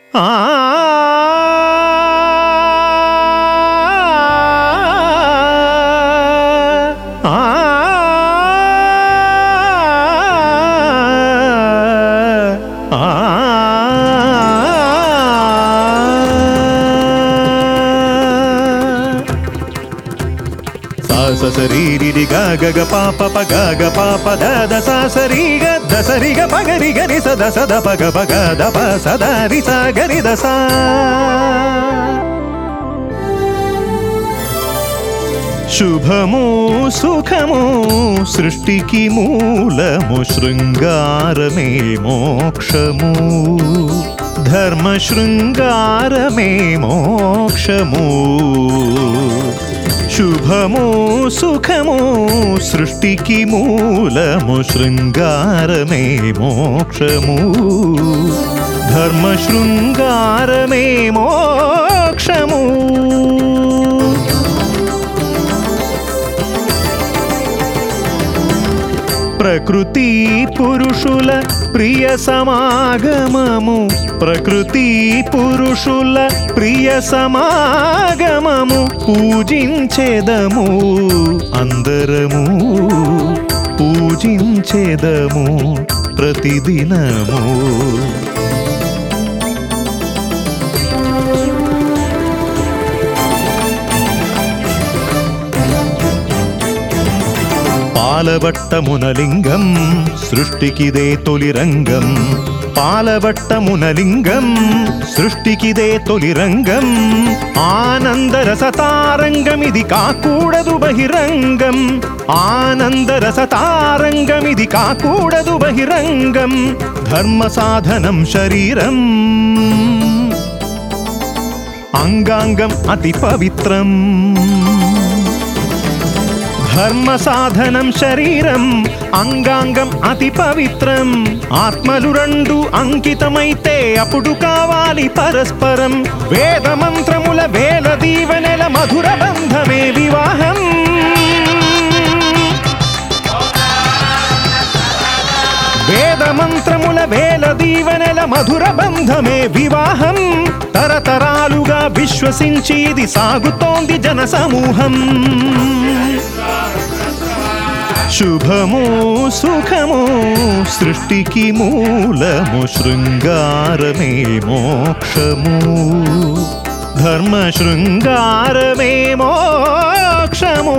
ఆ ఆ స సరీరి గా గగ పాప ప గగ పాప ద ద స సరి గ ద సరి గ ప గరి గరి స ద స ద ప గ ప గ ద ప స ద రి స గరి ద స శుభము సుఖము సృష్టికి మూలము శృంగారమే మోక్షము ధర్మ శృంగారమే మోక్షము శుభము సుఖము సృష్టికి మూలము శృంగారమే మోక్షము ధర్మ శృంగారమే మోక్షము ప్రకృతి పురుషుల ప్రియ సమాగమము ప్రకృతి పురుషుల ప్రియ సమాగమము పూజించేదము అందరము పూజించేదము ప్రతిదినము పాలవట్టమునలింగం సృష్టికిదే తొలి రంగం పాలవట్టమునలింగం సృష్టికిదే తొలి రంగం ఆనందరసతారంగమిది కాకూడదు బహిరంగం ఆనందరసతారంగమిది కాకూడదు బహిరంగం ధర్మ సాధనం శరీరం అంగాంగం అతి పవిత్రం ధర్మ సాధనం శరీరం అంగాంగం అతి పవిత్రం ఆత్మలు రెండు అంకితమైతే అప్పుడు కావాలి పరస్పరం వేద మంత్రముల వేల దీవెనల మధుర బంధమే వివాహం వేద మంత్రముల వేల దీవెనల మధుర బంధమే వివాహం తరతరాలుగా విశ్వసించి ఇది సాగుతోంది జన సమూహం శుభము సుఖము సృష్టికి మూలము శృంగారమే మోక్షము ధర్మ శృంగారమే మోక్షము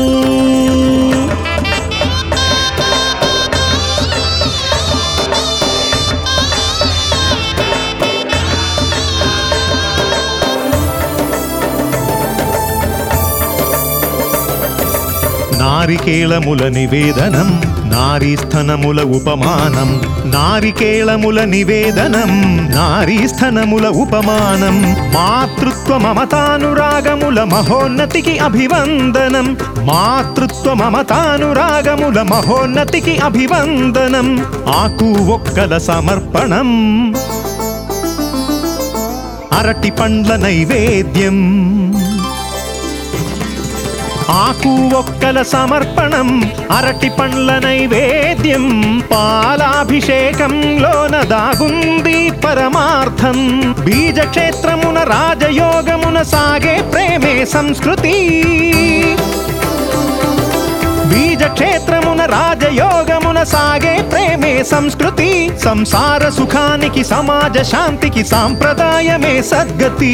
నారికేళముల నివేదనం నారీస్థనముల ఉపమానం నారికేళముల నివేదనం నారీస్థనముల ఉపమానం మాతృత్వ మమతానురాగముల మహోన్నతికి అభివందనం మాతృత్వ మమతానురాగముల మహోన్నతికి అభివందనం ఆకు ఒక్కల సమర్పణం అరటి పండ్ల నైవేద్యం ఆకు ఒక్కల సమర్పణం అరటి పండ్ల నైవేద్యం పాలాభిషేకంలోన దాగుంది పరమార్థం బీజక్షేత్రమున రాజయోగమున సాగే ప్రేమే సంస్కృతి బీజక్షేత్రమున రాజయోగమున సాగే ప్రేమే సంస్కృతి సంసార సుఖానికి సమాజ శాంతికి సాంప్రదాయమే సద్గతి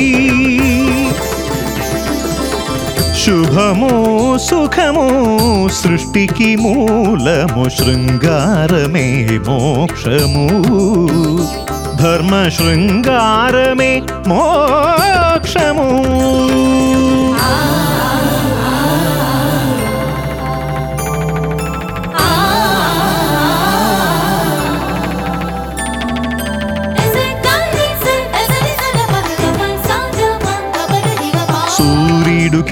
శుభము సుఖము సృష్టికి మూలము శృంగారమే మోక్షము ధర్మ శృంగారమే మోక్షము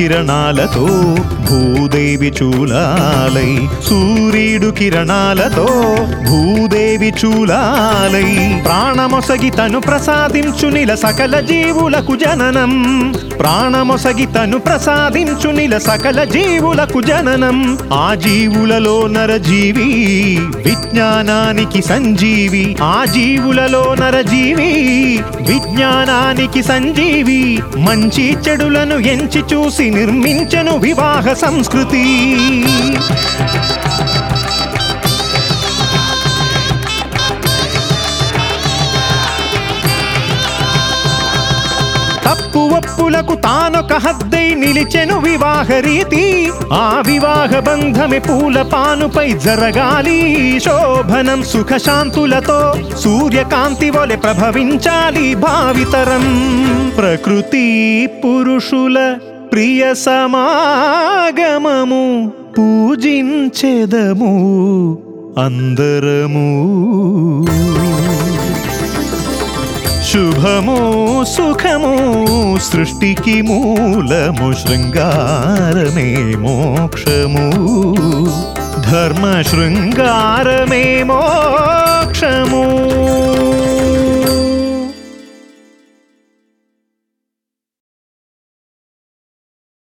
కిరణాలతో భూదేవి చూలాలై సూర్యుడు కిరణాలతో భూదేవి చూలాలై ప్రాణమొసగి తను ప్రసాదించు నిల సకల జీవులకు జననం ప్రాణమొసగి తను ప్రసాదించు నిల సకల జీవులకు జననం ఆ జీవులలో నరజీవి విజ్ఞానానికి సంజీవి ఆ జీవులలో నరజీవి విజ్ఞానానికి సంజీవి మంచి చెడులను ఎంచి చూసి నిర్మించను వివాహ సంస్కృతి తప్పు ఒప్పులకు తానొక హద్దై నిలిచెను వివాహ రీతి ఆ వివాహ బంధమే పూల పానుపై జరగాలి శోభనం సుఖశాంతులతో సూర్యకాంతి వలె ప్రభవించాలి భావితరం ప్రకృతి పురుషుల ప్రియ సమాగమము పూజించెదము అందరము శుభము సుఖము సృష్టికి మూలము శృంగారమే మోక్షము ధర్మ శృంగారమే మోక్షము